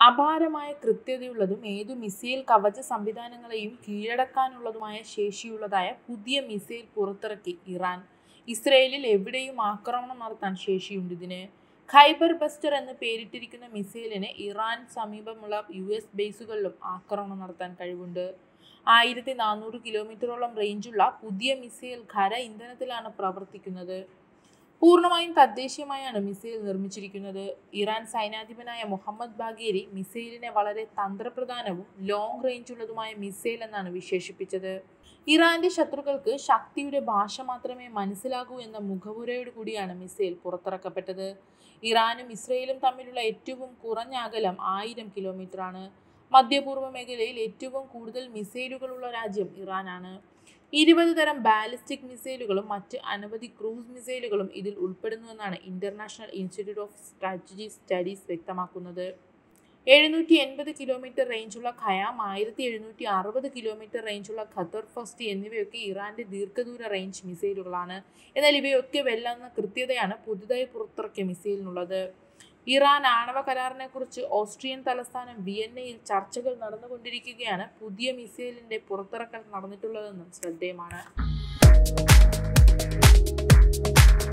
അപാരമായ കൃത്യതയുള്ളതും ഏതു മിസൈൽ കവച സംവിധാനങ്ങളെയും കീഴടക്കാനുള്ളതുമായ ശേഷിയുള്ളതായ പുതിയ മിസൈൽ പുറത്തിറക്കി ഇറാൻ ഇസ്രയേലിൽ എവിടെയും ആക്രമണം നടത്താൻ ശേഷിയുണ്ട് ഇതിന് ഖൈബർ ബസ്റ്റർ എന്ന് പേരിട്ടിരിക്കുന്ന മിസൈലിന് ഇറാൻ സമീപമുള്ള യു എസ് ബേസുകളിലും ആക്രമണം നടത്താൻ കഴിവുണ്ട് ആയിരത്തി നാനൂറ് കിലോമീറ്ററോളം റേഞ്ചുള്ള പുതിയ മിസൈൽ ഖര ഇന്ധനത്തിലാണ് പ്രവർത്തിക്കുന്നത് പൂർണ്ണമായും തദ്ദേശീയമായാണ് മിസൈൽ നിർമ്മിച്ചിരിക്കുന്നത് ഇറാൻ സൈനാധിപനായ മുഹമ്മദ് ബാഗേരി മിസൈലിനെ വളരെ തന്ത്രപ്രധാനവും ലോങ് റേഞ്ചുള്ളതുമായ മിസൈൽ എന്നാണ് വിശേഷിപ്പിച്ചത് ഇറാന്റെ ശത്രുക്കൾക്ക് ശക്തിയുടെ ഭാഷ മാത്രമേ മനസ്സിലാകൂ എന്ന മുഖവുരയോട് കൂടിയാണ് മിസൈൽ പുറത്തിറക്കപ്പെട്ടത് ഇറാനും ഇസ്രയേലും തമ്മിലുള്ള ഏറ്റവും കുറഞ്ഞ അകലം ആയിരം കിലോമീറ്റർ ആണ് മധ്യപൂർവ്വ മേഖലയിൽ ഏറ്റവും കൂടുതൽ മിസൈലുകളുള്ള രാജ്യം ഇറാനാണ് ഇരുപത് തരം ബാലിസ്റ്റിക് മിസൈലുകളും മറ്റ് അനവധി ക്രൂസ് മിസൈലുകളും ഇതിൽ ഉൾപ്പെടുന്നുവെന്നാണ് international institute of strategy studies വ്യക്തമാക്കുന്നത് എഴുന്നൂറ്റി എൺപത് കിലോമീറ്റർ റേഞ്ചുള്ള ഖയാം ആയിരത്തി എഴുന്നൂറ്റി അറുപത് കിലോമീറ്റർ റേഞ്ചുള്ള ഖത്തർ ഫസ്റ്റ് എന്നിവയൊക്കെ ഇറാന്റെ ദീർഘദൂര റേഞ്ച് മിസൈലുകളാണ് എന്നാൽ ഇവയൊക്കെ വെല്ലാവുന്ന കൃത്യതയാണ് പുതുതായി പുറത്തിറക്കിയ മിസൈലിനുള്ളത് ഇറാൻ ആണവ കരാറിനെക്കുറിച്ച് ഓസ്ട്രിയൻ തലസ്ഥാനം വിയന്നയിൽ ചർച്ചകൾ നടന്നുകൊണ്ടിരിക്കുകയാണ് പുതിയ മിസൈലിന്റെ പുറത്തിറക്കൽ നടന്നിട്ടുള്ളതെന്നും ശ്രദ്ധേയമാണ്